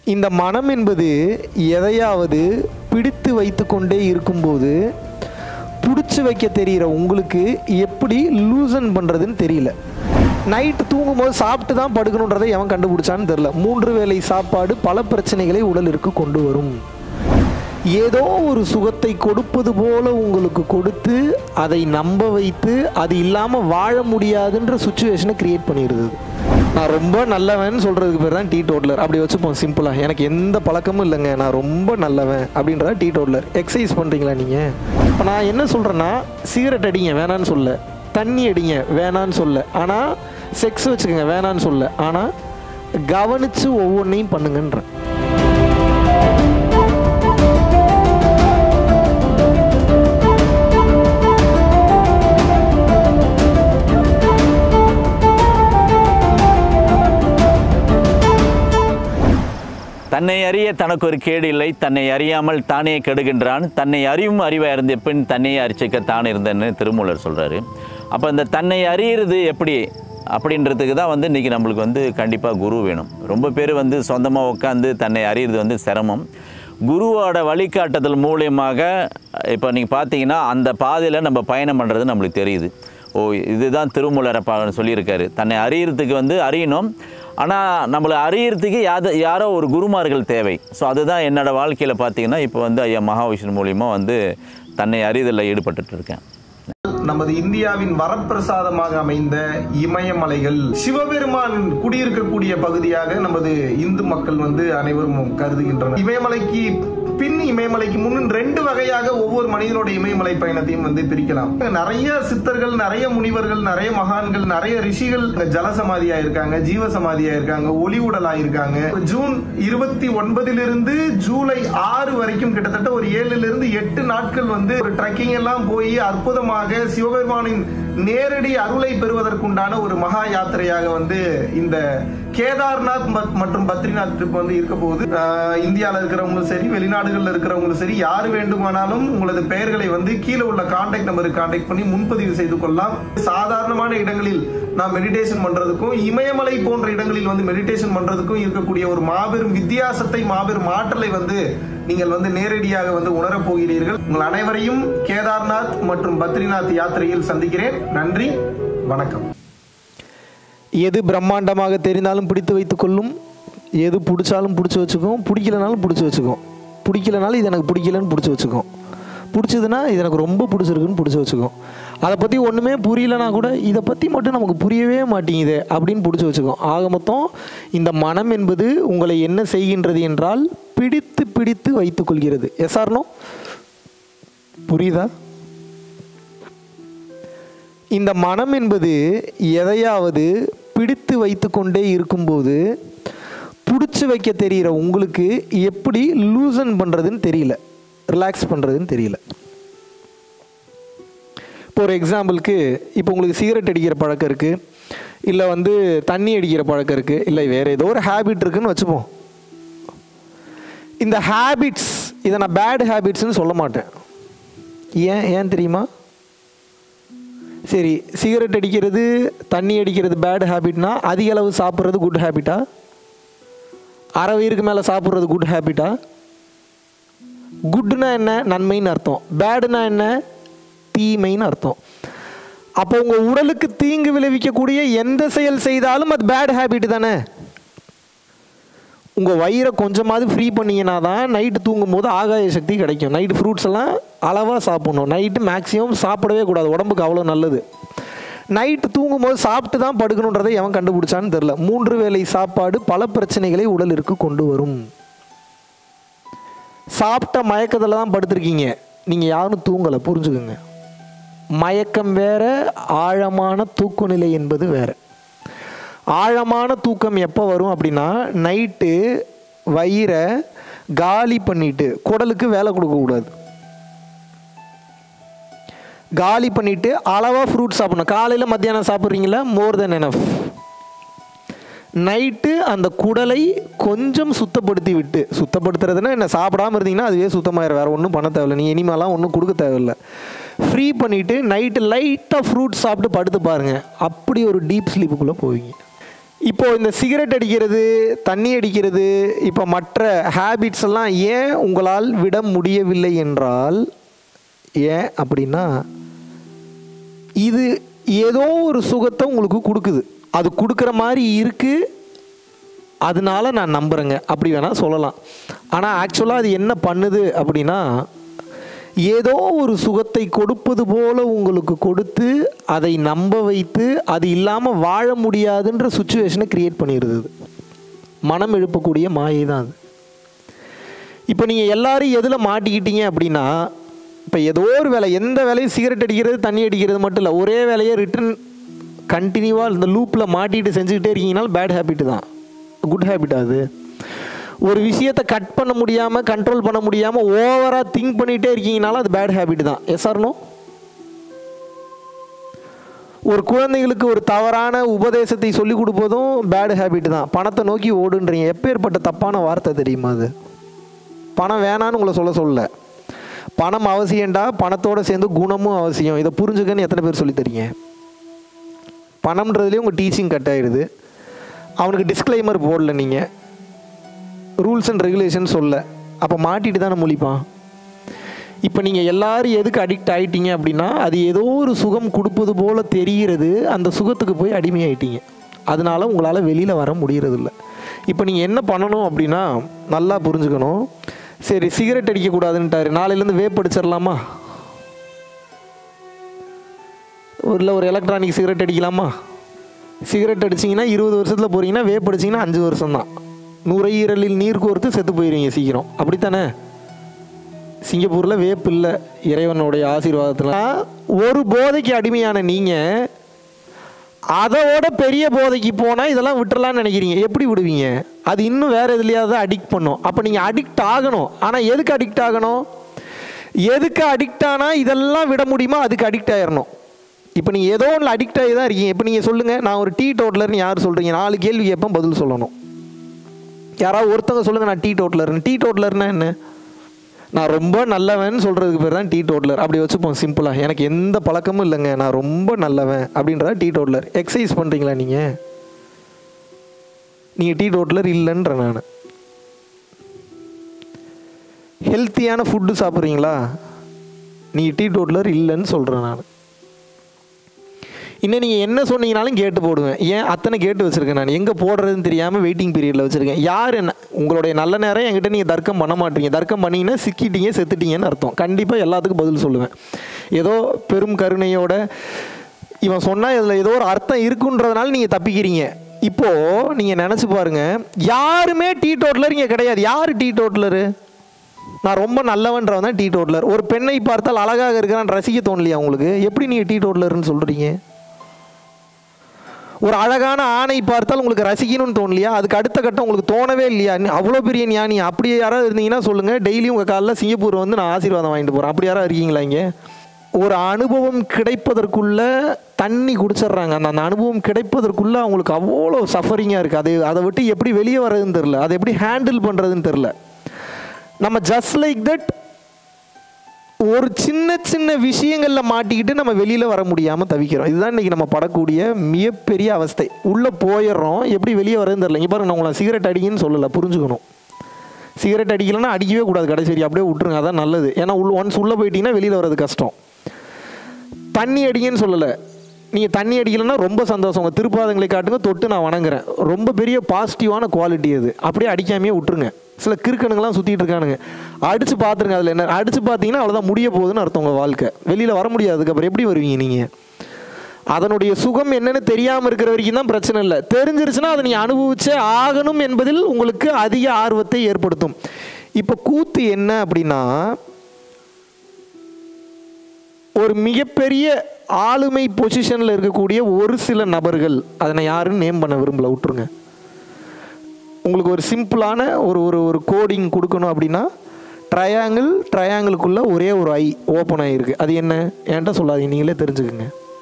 இந்த மனம் என்பது எதையாவது பிடித்து வைத்துக்கொண்டே இருக்கும்போது பிடிச்சி வைக்க தெரிகிற உங்களுக்கு எப்படி லூசன் பண்ணுறதுன்னு தெரியல நைட்டு தூங்கும்போது சாப்பிட்டு தான் படுக்கணுன்றதை எவன் கண்டுபிடிச்சான்னு தெரில மூன்று வேளை சாப்பாடு பல பிரச்சனைகளை உடலிற்கு கொண்டு வரும் ஏதோ ஒரு சுகத்தை கொடுப்பது போல உங்களுக்கு கொடுத்து அதை நம்ப வைத்து அது இல்லாமல் வாழ முடியாதுன்ற சுச்சுவேஷனை கிரியேட் பண்ணிடுது நான் ரொம்ப நல்லவன் சொல்கிறதுக்கு பேர் தான் டீ டோட்லர் அப்படி வச்சுப்போம் சிம்பிளாக எனக்கு எந்த பழக்கமும் இல்லைங்க நான் ரொம்ப நல்லவன் அப்படின்றத டீ டோட்லர் எக்ஸசைஸ் பண்ணுறீங்களா நீங்கள் இப்போ நான் என்ன சொல்கிறேன்னா சிகரெட் அடிங்க வேணான்னு சொல்ல தண்ணி அடிங்க வேணான்னு சொல்ல ஆனால் செக்ஸ் வச்சுக்கோங்க வேணான்னு சொல்ல ஆனால் கவனித்து ஒவ்வொன்றையும் பண்ணுங்கன்றேன் தன்னை அறிய தனக்கு ஒரு கேடு இல்லை தன்னை அறியாமல் தானே கெடுகின்றான் தன்னை அறியும் அறிவாக இருந்த பின் தன்னையே அரிச்சிக்க தான் இருந்தேன்னு திருமூலர் சொல்கிறாரு அப்போ இந்த தன்னை அறியிறது எப்படி அப்படின்றதுக்கு தான் வந்து இன்றைக்கி நம்மளுக்கு வந்து கண்டிப்பாக குரு வேணும் ரொம்ப பேர் வந்து சொந்தமாக உட்காந்து தன்னை அறியிறது வந்து சிரமம் குருவோட வழிகாட்டுதல் மூலியமாக இப்போ நீங்கள் பார்த்தீங்கன்னா அந்த பாதையில் நம்ம பயணம் பண்ணுறது நம்மளுக்கு தெரியுது ஓ இதுதான் திருமூலரை பா சொல்லியிருக்காரு தன்னை அறியறதுக்கு வந்து அறியணும் ஆனால் நம்மளை அறியறதுக்கு யாது யாரோ ஒரு குருமார்கள் தேவை ஸோ அதுதான் என்னோட வாழ்க்கையில் பார்த்தீங்கன்னா இப்போ வந்து ஐயா மகாவிஷ்ணு மூலியமாக வந்து தன்னை அறிதலில் ஈடுபட்டுட்டு இருக்கேன் நமது இந்தியாவின் வரப்பிரசாதமாக அமைந்த இமயமலைகள் சிவபெருமான் குடியிருக்கக்கூடிய பகுதியாக நமது இந்து மக்கள் வந்து அனைவரும் கருதுகின்றனர் இமயமலைக்கு பின் இமயமலைக்கு முன் ரெண்டு வகையாக ஒவ்வொரு மனிதனுடைய இமயமலை பயணத்தையும் வந்து பிரிக்கலாம் நிறைய சித்தர்கள் நிறைய முனிவர்கள் நிறைய மகான்கள் நிறைய ரிஷிகள் ஜலசமாதியா இருக்காங்க ஜீவசமாதியா இருக்காங்க ஒளி உடலா இருக்காங்க ஜூன் இருபத்தி ஒன்பதிலிருந்து ஜூலை ஆறு வரைக்கும் கிட்டத்தட்ட ஒரு ஏழுல இருந்து எட்டு நாட்கள் வந்து ஒரு ட்ரெக்கிங் எல்லாம் போய் அற்புதமாக சிவபெருமானின் நேரடி அருளை பெறுவதற்குண்டான ஒரு மகா யாத்திரையாக வந்து இந்த கேதார்நாத் மத்- மற்றும் பத்ரிநாத் ட்ரிப் வந்து இருக்க போகுது ஆஹ் இந்தியால இருக்கிறவங்களும் சரி வெளிநாடுகள்ல இருக்கிறவங்களும் சரி யார் வேண்டுமானாலும் உங்களது பெயர்களை வந்து கீழே உள்ள கான்டாக்ட் நம்பருக்கு கான்டாக்ட் பண்ணி முன்பதிவு செய்து கொள்ளலாம் சாதாரணமான இடங்களில் நாம் மெடிடேஷன் பண்றதுக்கும் இமயமலை போன்ற இடங்களில் வந்து மெடிடேஷன் பண்றதுக்கும் இருக்கக்கூடிய ஒரு மாபெரும் வித்தியாசத்தை மாபெரும் ஆற்றலை வந்து நீங்கள் வந்து நேரடியாக வந்து உணரப் போகிறீர்கள் உங்கள் அனைவரையும் கேதார்நாத் மற்றும் பத்ரிநாத் யாத்திரையில் சந்திக்கிறேன் நன்றி வணக்கம் எது பிரம்மாண்டமாக தெரிந்தாலும் பிடித்து வைத்துக் கொள்ளும் எது பிடிச்சாலும் பிடிச்சி வச்சுக்கும் பிடிக்கலனாலும் பிடிச்சி வச்சுக்கும் பிடிக்கலனாலும் இது எனக்கு பிடிக்கலன்னு பிடிச்சி வச்சுக்கும் பிடிச்சதுன்னா இது எனக்கு ரொம்ப பிடிச்சிருக்குன்னு பிடிச்சி வச்சுக்கும் அதை பற்றி ஒன்றுமே புரியலனா கூட இதை பற்றி மட்டும் நமக்கு புரியவே மாட்டேங்குது அப்படின்னு பிடிச்சி வச்சுக்கும் ஆக மொத்தம் இந்த மனம் என்பது உங்களை என்ன செய்கின்றது என்றால் பிடித்து பிடித்து வைத்துக் கொள்கிறது எஸ்ஆர்னோ புரியுதா இந்த மனம் என்பது எதையாவது பிடித்து வைத்துக்கொண்டே இருக்கும்போது பிடிச்சி வைக்க தெரிகிற உங்களுக்கு எப்படி லூசன் பண்ணுறதுன்னு தெரியல ரிலாக்ஸ் பண்ணுறதுன்னு தெரியல இப்போ ஒரு எக்ஸாம்பிளுக்கு இப்போ உங்களுக்கு சிகரெட் அடிக்கிற பழக்கம் இருக்குது இல்லை வந்து தண்ணி அடிக்கிற பழக்கம் இருக்குது இல்லை வேறு ஏதோ ஒரு ஹேபிட் இருக்குன்னு வச்சுப்போம் இந்த ஹேபிட்ஸ் இதை நான் பேட் ஹேபிட்ஸ்னு சொல்ல மாட்டேன் ஏன் ஏன் தெரியுமா சரி சிகரெட் அடிக்கிறது தண்ணி அடிக்கிறது பேட் ஹேபிட்னா அதிக அளவு சாப்பிட்றது குட் ஹேபிட்டா அரை வயிறுக்கு மேலே சாப்பிட்றது குட் ஹேபிட்டா குட்னா என்ன நன்மைன்னு அர்த்தம் பேடுனா என்ன தீமைன்னு அர்த்தம் அப்போ உங்கள் உடலுக்கு தீங்கு விளைவிக்கக்கூடிய எந்த செயல் செய்தாலும் அது பேட் ஹேபிட் தானே உங்கள் வயிறை கொஞ்சமாவது ஃப்ரீ பண்ணீங்கன்னா தான் நைட்டு தூங்கும் போது ஆகாய சக்தி கிடைக்கும் நைட்டு ஃப்ரூட்ஸ் எல்லாம் அளவாக சாப்பிடணும் நைட்டு மேக்ஸிமம் சாப்பிடவே கூடாது உடம்புக்கு அவ்வளோ நல்லது நைட்டு தூங்கும் போது சாப்பிட்டு தான் படுக்கணுன்றதை எவன் கண்டுபிடிச்சான்னு தெரில மூன்று வேளை சாப்பாடு பல பிரச்சனைகளை உடலிற்கு கொண்டு வரும் சாப்பிட்ட மயக்கத்தில் தான் படுத்திருக்கீங்க நீங்கள் யாரும் தூங்கலை புரிஞ்சுக்குங்க மயக்கம் வேற ஆழமான தூக்க நிலை என்பது வேற ஆழமான தூக்கம் எப்போ வரும் அப்படின்னா நைட்டு வயிறை காலி பண்ணிட்டு குடலுக்கு வேலை கொடுக்கக்கூடாது காலி பண்ணிட்டு அளவாக ஃப்ரூட் சாப்பிடணும் காலையில் மத்தியானம் சாப்பிட்றீங்களா மோர் தென் எனஃப் நைட்டு அந்த குடலை கொஞ்சம் சுத்தப்படுத்தி விட்டு சுத்தப்படுத்துறதுன்னா என்ன சாப்பிடாம இருந்தீங்கன்னா அதுவே சுத்தமாயிரும் வேறு ஒன்றும் பண்ண தேவையில்லை நீங்கள் இனிமேலாம் ஒன்றும் கொடுக்க தேவையில்லை ஃப்ரீ பண்ணிவிட்டு நைட்டு லைட்டாக ஃப்ரூட் சாப்பிட்டு படுத்து பாருங்கள் அப்படி ஒரு டீப் ஸ்லீப்புக்குள்ளே போவீங்க இப்போ இந்த சிகரெட் அடிக்கிறது தண்ணி அடிக்கிறது இப்போ மற்ற ஹேபிட்ஸ் எல்லாம் ஏன் உங்களால் விட முடியவில்லை என்றால் ஏன் அப்படின்னா இது ஏதோ ஒரு சுகத்தை உங்களுக்கு கொடுக்குது அது கொடுக்குற மாதிரி இருக்குது அதனால நான் நம்புகிறேங்க அப்படி வேணால் சொல்லலாம் ஆனால் ஆக்சுவலாக அது என்ன பண்ணுது அப்படின்னா ஏதோ ஒரு சுகத்தை கொடுப்பது போல உங்களுக்கு கொடுத்து அதை நம்ப வைத்து அது இல்லாமல் வாழ முடியாதுன்ற சுச்சுவேஷனை கிரியேட் பண்ணிடுது அது. மனம் எழுப்பக்கூடிய மாயை தான் அது இப்போ நீங்கள் எல்லாரும் எதில் மாட்டிக்கிட்டீங்க அப்படின்னா இப்போ ஏதோ ஒரு வேலை எந்த வேலையும் சிகரெட் அடிக்கிறது தண்ணி அடிக்கிறது மட்டும் இல்லை ஒரே வேலையை ரிட்டன் கண்டினியூவாக இந்த லூப்பில் மாட்டிட்டு செஞ்சுக்கிட்டே இருக்கீங்கனாலும் பேட் ஹேபிட் தான் குட் ஹேபிட் அது ஒரு விஷயத்தை கட் பண்ண முடியாமல் கண்ட்ரோல் பண்ண முடியாமல் ஓவராக திங்க் பண்ணிகிட்டே இருக்கீங்கனாலும் அது பேட் ஹேபிட் தான் எஸ் ஆர்னோ ஒரு குழந்தைகளுக்கு ஒரு தவறான உபதேசத்தை சொல்லிக் கொடுப்பதும் பேட் ஹேபிட் தான் பணத்தை நோக்கி ஓடுன்றீங்க எப்பேற்பட்ட தப்பான வார்த்தை தெரியுமா அது பணம் வேணான்னு உங்களை சொல்ல சொல்லல பணம் அவசியம்டா பணத்தோட சேர்ந்து குணமும் அவசியம் இதை புரிஞ்சுக்கன்னு எத்தனை பேர் சொல்லித் தரீங்க பணம்ன்றதுலேயும் உங்கள் டீச்சிங் கட் ஆயிடுது அவனுக்கு டிஸ்க்ளைமர் போடல நீங்கள் ரூல்ஸ் அண்ட் ரெகுலேஷன் சொல்ல அப்போ மாட்டிட்டு தானே முழிப்பான் இப்போ நீங்கள் எல்லாரும் எதுக்கு அடிக்ட் ஆயிட்டீங்க அப்படின்னா அது ஏதோ ஒரு சுகம் கொடுப்பது போல தெரிகிறது அந்த சுகத்துக்கு போய் அடிமையாயிட்டீங்க அதனால உங்களால் வெளியில் வர முடியறதில்ல இப்போ நீங்கள் என்ன பண்ணணும் அப்படின்னா நல்லா புரிஞ்சுக்கணும் சரி சிகரெட் அடிக்கக்கூடாதுன்ட்டாரு நாளையிலேருந்து வேப் அடிச்சிடலாமா இல்லை ஒரு எலக்ட்ரானிக் சிகரெட் அடிக்கலாமா சிகரெட் அடிச்சிங்கன்னா இருபது வருஷத்தில் போகிறீங்கன்னா வேப் அடிச்சிங்கன்னா அஞ்சு வருஷம் தான் நுரையீரலில் நீர் கோர்த்து செத்து போயிடுவீங்க சீக்கிரம் அப்படித்தானே சிங்கப்பூரில் வேப் இல்லை இறைவனுடைய ஆசீர்வாதத்தில் ஒரு போதைக்கு அடிமையான நீங்கள் அதோட பெரிய போதைக்கு போனால் இதெல்லாம் விட்டுறலாம்னு நினைக்கிறீங்க எப்படி விடுவீங்க அது இன்னும் வேறு எதுலையாவது அடிக்ட் பண்ணும் அப்போ நீங்கள் அடிக்ட் ஆகணும் ஆனால் எதுக்கு அடிக்ட் ஆகணும் எதுக்கு அடிக்ட் ஆனால் இதெல்லாம் விட முடியுமோ அதுக்கு அடிக்ட் ஆயிடணும் இப்போ நீங்கள் ஏதோ ஒன்றில் அடிக்ட் ஆகி தான் இருக்கீங்க இப்போ நீங்கள் சொல்லுங்கள் நான் ஒரு டீ டோட்டலர்னு யார் சொல்கிறீங்க நாலு கேள்வி கேட்பேன் பதில் சொல்லணும் யாராவது ஒருத்தவங்க சொல்லுங்கள் நான் டீ டோட்டலர்னு டீ டோட்டலர்னா என்ன நான் ரொம்ப நல்லவன் சொல்கிறதுக்கு பேர் தான் டீ டோட்லர் அப்படி வச்சுப்போம் சிம்பிளாக எனக்கு எந்த பழக்கமும் இல்லைங்க நான் ரொம்ப நல்லவன் அப்படின்றத டீ டோட்லர் எக்ஸசைஸ் பண்ணுறீங்களா நீங்கள் நீங்கள் டீ டோட்லர் இல்லைன்ற நான் ஹெல்த்தியான ஃபுட்டு சாப்பிட்றீங்களா நீங்கள் டீ டோட்லர் இல்லைன்னு சொல்கிறேன் நான் இன்னும் நீங்கள் என்ன சொன்னீங்கனாலும் கேட்டு போடுவேன் ஏன் அத்தனை கேட்டு வச்சுருக்கேன் நான் எங்கே போடுறதுன்னு தெரியாமல் வெயிட்டிங் பீரியடில் வச்சுருக்கேன் யார் என்ன உங்களுடைய நல்ல நேரம் என்கிட்ட நீங்கள் தர்க்கம் பண்ண மாட்டீங்க தர்க்கம் பண்ணீங்கன்னா சிக்கிட்டீங்க செத்துட்டீங்கன்னு அர்த்தம் கண்டிப்பாக எல்லாத்துக்கும் பதில் சொல்லுவேன் ஏதோ பெரும் கருணையோட இவன் சொன்னால் இதில் ஏதோ ஒரு அர்த்தம் இருக்குன்றதுனால நீங்கள் தப்பிக்கிறீங்க இப்போது நீங்கள் நினச்சி பாருங்க யாருமே டீ டோட்லர் இங்கே கிடையாது யார் டீ டோட்லரு நான் ரொம்ப நல்லவன்றவன் தான் டீ டோட்லர் ஒரு பெண்ணை பார்த்தால் அழகாக இருக்கிறான் ரசிக்க தோணலையா உங்களுக்கு எப்படி நீங்கள் டீ டோட்லர்னு சொல்கிறீங்க ஒரு அழகான ஆணை பார்த்தால் உங்களுக்கு ரசிக்கணும்னு தோணலையா அதுக்கு அடுத்த கட்டம் உங்களுக்கு தோணவே இல்லையா நீ அவ்வளோ பெரிய ஞானி அப்படி யாராவது இருந்தீங்கன்னா சொல்லுங்கள் டெய்லியும் உங்கள் காலில் சிங்கப்பூர் வந்து நான் ஆசீர்வாதம் வாங்கிட்டு போகிறேன் அப்படி யாராவது இருக்கீங்களா இங்கே ஒரு அனுபவம் கிடைப்பதற்குள்ள தண்ணி குடிச்சிடுறாங்க அந்த அந்த அனுபவம் கிடைப்பதற்குள்ள அவங்களுக்கு அவ்வளோ சஃபரிங்காக இருக்குது அது அதை விட்டு எப்படி வெளியே வர்றதுன்னு தெரில அதை எப்படி ஹேண்டில் பண்ணுறதுன்னு தெரில நம்ம ஜஸ்ட் லைக் தட் ஒரு சின்ன சின்ன விஷயங்களில் மாட்டிக்கிட்டு நம்ம வெளியில் வர முடியாமல் தவிக்கிறோம் இதுதான் இன்றைக்கி நம்ம படக்கூடிய மிகப்பெரிய அவஸ்தை உள்ளே போயிடுறோம் எப்படி வெளியே வரதுன்னு தெரியல இங்கே பாருங்க நான் உங்களை சிகரெட் அடிங்கன்னு சொல்லலை புரிஞ்சுக்கணும் சிகரெட் அடிக்கலைன்னா அடிக்கவே கூடாது கடைசி வரைக்கும் அப்படியே விட்டுருங்க அதான் நல்லது ஏன்னா உள்ள ஒன்ஸ் உள்ளே போயிட்டீங்கன்னா வெளியில் வர்றது கஷ்டம் தண்ணி அடிங்கன்னு சொல்லலை நீங்கள் தண்ணி அடிக்கலைன்னா ரொம்ப சந்தோஷம் உங்கள் திருப்பாதங்களை காட்டுங்க தொட்டு நான் வணங்குறேன் ரொம்ப பெரிய பாசிட்டிவான குவாலிட்டி அது அப்படியே அடிக்காமையே விட்டுருங்க சில கிறுக்கனுங்களாம் சுற்றிட்டு இருக்கானுங்க அடித்து பார்த்துருங்க அதில் என்ன அடித்து பார்த்தீங்கன்னா அவ்வளோதான் முடிய போகுதுன்னு அர்த்தம் உங்கள் வாழ்க்கை வெளியில் வர முடியாது அதுக்கப்புறம் எப்படி வருவீங்க நீங்கள் அதனுடைய சுகம் என்னன்னு தெரியாமல் இருக்கிற வரைக்கும் தான் பிரச்சனை இல்லை தெரிஞ்சிருச்சுன்னா அதை நீங்கள் அனுபவிச்சே ஆகணும் என்பதில் உங்களுக்கு அதிக ஆர்வத்தை ஏற்படுத்தும் இப்போ கூத்து என்ன அப்படின்னா ஒரு மிகப்பெரிய ஆளுமை பொசிஷனில் இருக்கக்கூடிய ஒரு சில நபர்கள் அதை நான் யாருன்னு நேம் பண்ண விரும்பல விட்டுருங்க உங்களுக்கு ஒரு சிம்பிளான ஒரு ஒரு ஒரு கோடிங் கொடுக்கணும் அப்படின்னா ட்ரையாங்கிள் ட்ரையாங்கிளுக்குள்ளே ஒரே ஒரு ஐ ஓப்பன் ஆகிருக்கு அது என்ன என்கிட்ட சொல்லாதீங்க நீங்களே தெரிஞ்சுக்குங்க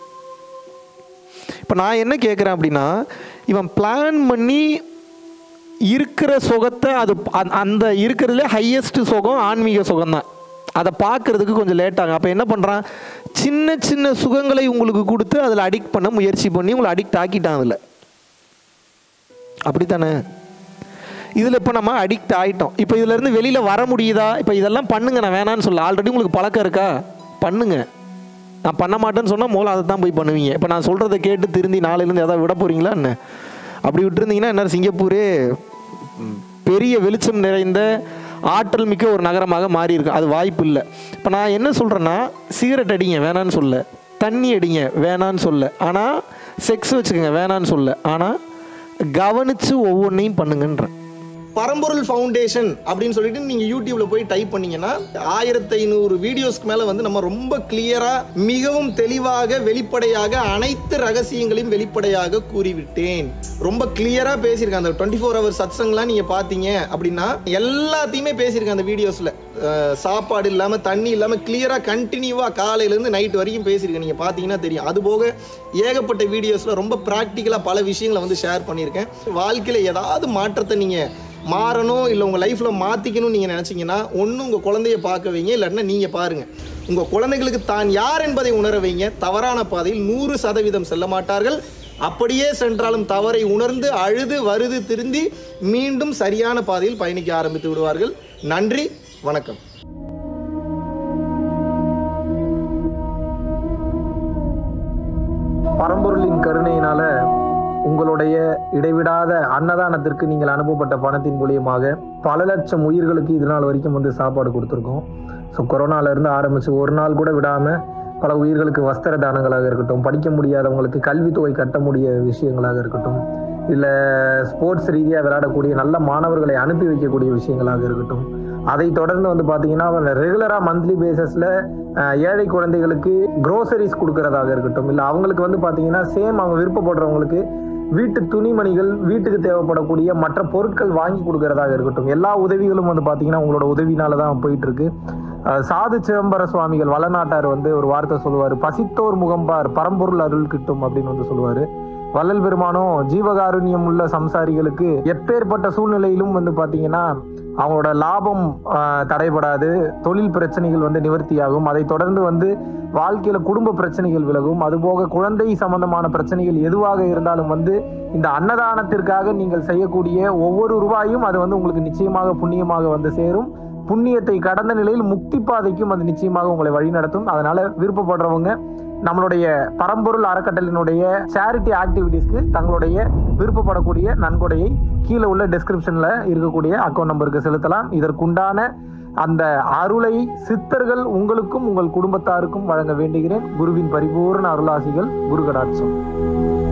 இப்போ நான் என்ன கேட்குறேன் அப்படின்னா இவன் பிளான் பண்ணி இருக்கிற சுகத்தை அது அந்த- அந்த இருக்கிறதுல ஹையஸ்ட் சுகம் ஆன்மீக சுகம் தான் அதை பார்க்கறதுக்கு கொஞ்சம் லேட் ஆகும் அப்போ என்ன பண்ணுறான் சின்ன சின்ன சுகங்களை உங்களுக்கு கொடுத்து அதில் அடிக்ட் பண்ண முயற்சி பண்ணி உங்களை அடிக்ட் ஆக்கிட்டான் அதில் அப்படித்தானே இதில் இப்போ நம்ம அடிக்ட் ஆகிட்டோம் இப்போ இதுலேருந்து வெளியில் வர முடியுதா இப்போ இதெல்லாம் பண்ணுங்க நான் வேணான்னு சொல்ல ஆல்ரெடி உங்களுக்கு பழக்கம் இருக்கா பண்ணுங்க நான் பண்ண மாட்டேன்னு சொன்னால் மூலம் அதை தான் போய் பண்ணுவீங்க இப்போ நான் சொல்கிறத கேட்டு திருந்தி நாளையிலேருந்து எதாவது விட போகிறீங்களா என்ன அப்படி விட்டுருந்தீங்கன்னா என்ன சிங்கப்பூரே ம், பெரிய வெளிச்சம் நிறைந்த ஆற்றல் மிக்க ஒரு நகரமாக மாறி இருக்கு அது வாய்ப்பு இல்லை இப்போ நான் என்ன சொல்கிறேன்னா சிகரெட் அடிங்க வேணான்னு சொல்ல தண்ணி அடிங்க வேணான்னு சொல்ல ஆனால் செக்ஸ் வச்சுக்கோங்க வேணான்னு சொல்ல ஆனால் கவனித்து ஒவ்வொன்றையும் பண்ணுங்கன்றேன் பரம்பொருள் ஃபவுண்டேஷன் அப்படின்னு சொல்லிட்டு நீங்க யூடியூப்ல போய் டைப் பண்ணீங்கன்னா ஆயிரத்தி ஐநூறு வீடியோஸ்க்கு மேல வந்து நம்ம ரொம்ப கிளியரா மிகவும் தெளிவாக வெளிப்படையாக அனைத்து ரகசியங்களையும் வெளிப்படையாக கூறிவிட்டேன் ரொம்ப கிளியரா பேசியிருக்கேன் அந்த டுவெண்ட்டி ஃபோர் ஹவர் சத்சங்லாம் நீங்க பாத்தீங்க அப்படின்னா எல்லாத்தையுமே பேசியிருக்கேன் அந்த வீடியோஸ்ல அஹ், சாப்பாடு இல்லாம தண்ணி இல்லாம கிளியரா கண்டினியூவா காலையில இருந்து நைட் வரைக்கும் பேசியிருக்கேன் நீங்க பாத்தீங்கன்னா தெரியும் அது போக ஏகப்பட்ட வீடியோஸ்ல ரொம்ப பிராக்டிக்கலா பல விஷயங்களை வந்து ஷேர் பண்ணியிருக்கேன் வாழ்க்கையில ஏதாவது மாற்றத்தை நீங்க மாறணும் இல்லை உங்கள் லைஃப்பில் மாற்றிக்கணும்னு நீங்கள் நினச்சிங்கன்னா ஒன்று உங்கள் குழந்தைய பார்க்க வைங்க இல்லைன்னா நீங்கள் பாருங்கள் உங்கள் குழந்தைகளுக்கு தான் யார் என்பதை உணர வைங்க தவறான பாதையில் நூறு சதவீதம் செல்ல மாட்டார்கள் அப்படியே சென்றாலும் தவறை உணர்ந்து அழுது வருது திருந்தி மீண்டும் சரியான பாதையில் பயணிக்க ஆரம்பித்து விடுவார்கள் நன்றி வணக்கம் பரம்பொருளின் கருணையினால உங்களுடைய இடைவிடாத அன்னதானத்திற்கு நீங்கள் அனுப்பப்பட்ட பணத்தின் மூலியமாக பல லட்சம் உயிர்களுக்கு இது நாள் வரைக்கும் வந்து சாப்பாடு கொடுத்துருக்கோம் ஸோ கொரோனால இருந்து ஆரம்பிச்சு ஒரு நாள் கூட விடாம பல உயிர்களுக்கு வஸ்திர தானங்களாக இருக்கட்டும் படிக்க முடியாதவங்களுக்கு கல்வித்தொகை கட்ட முடிய விஷயங்களாக இருக்கட்டும் இல்லை ஸ்போர்ட்ஸ் ரீதியாக விளையாடக்கூடிய நல்ல மாணவர்களை அனுப்பி வைக்கக்கூடிய விஷயங்களாக இருக்கட்டும் அதை தொடர்ந்து வந்து பார்த்தீங்கன்னா ரெகுலராக மந்த்லி பேசிஸில் ஏழை குழந்தைகளுக்கு க்ரோசரிஸ் கொடுக்கறதாக இருக்கட்டும் இல்லை அவங்களுக்கு வந்து பார்த்தீங்கன்னா சேம் அவங்க விருப்பப்படுறவங்களுக்கு வீட்டு துணிமணிகள் வீட்டுக்கு தேவைப்படக்கூடிய மற்ற பொருட்கள் வாங்கி கொடுக்கறதாக இருக்கட்டும் எல்லா உதவிகளும் வந்து பார்த்தீங்கன்னா உங்களோட உதவினால தான் போயிட்டு இருக்கு அஹ் சாது சிதம்பர சுவாமிகள் வளநாட்டார் வந்து ஒரு வார்த்தை சொல்லுவார் பசித்தோர் முகம்பார் பரம்பொருள் அருள் கிட்டும் அப்படின்னு வந்து சொல்லுவாரு வள்ளல் பெருமானும் ஜீவகாருண்யம் உள்ள சம்சாரிகளுக்கு எப்பேற்பட்ட சூழ்நிலையிலும் வந்து பாத்தீங்கன்னா அவங்களோட லாபம் ஆஹ், தடைபடாது தொழில் பிரச்சனைகள் வந்து நிவர்த்தியாகும் அதை தொடர்ந்து வந்து வாழ்க்கையில குடும்ப பிரச்சனைகள் விலகும் அதுபோக குழந்தை சம்பந்தமான பிரச்சனைகள் எதுவாக இருந்தாலும் வந்து இந்த அன்னதானத்திற்காக நீங்கள் செய்யக்கூடிய ஒவ்வொரு ரூபாயும் அது வந்து உங்களுக்கு நிச்சயமாக புண்ணியமாக வந்து சேரும் புண்ணியத்தை கடந்த நிலையில் முக்தி பாதைக்கும் அது நிச்சயமாக உங்களை வழிநடத்தும் அதனால விருப்பப்படுறவங்க நம்மளுடைய பரம்பொருள் அறக்கட்டளினுடைய சேரிட்டி ஆக்டிவிட்டீஸ்க்கு தங்களுடைய விருப்பப்படக்கூடிய நன்கொடையை கீழே உள்ள டெஸ்கிரிப்ஷன்ல இருக்கக்கூடிய அக்கௌண்ட் நம்பருக்கு செலுத்தலாம் இதற்குண்டான அந்த அருளை சித்தர்கள் உங்களுக்கும் உங்கள் குடும்பத்தாருக்கும் வழங்க வேண்டுகிறேன் குருவின் பரிபூர்ண அருளாசிகள் குரு கடாட்சம்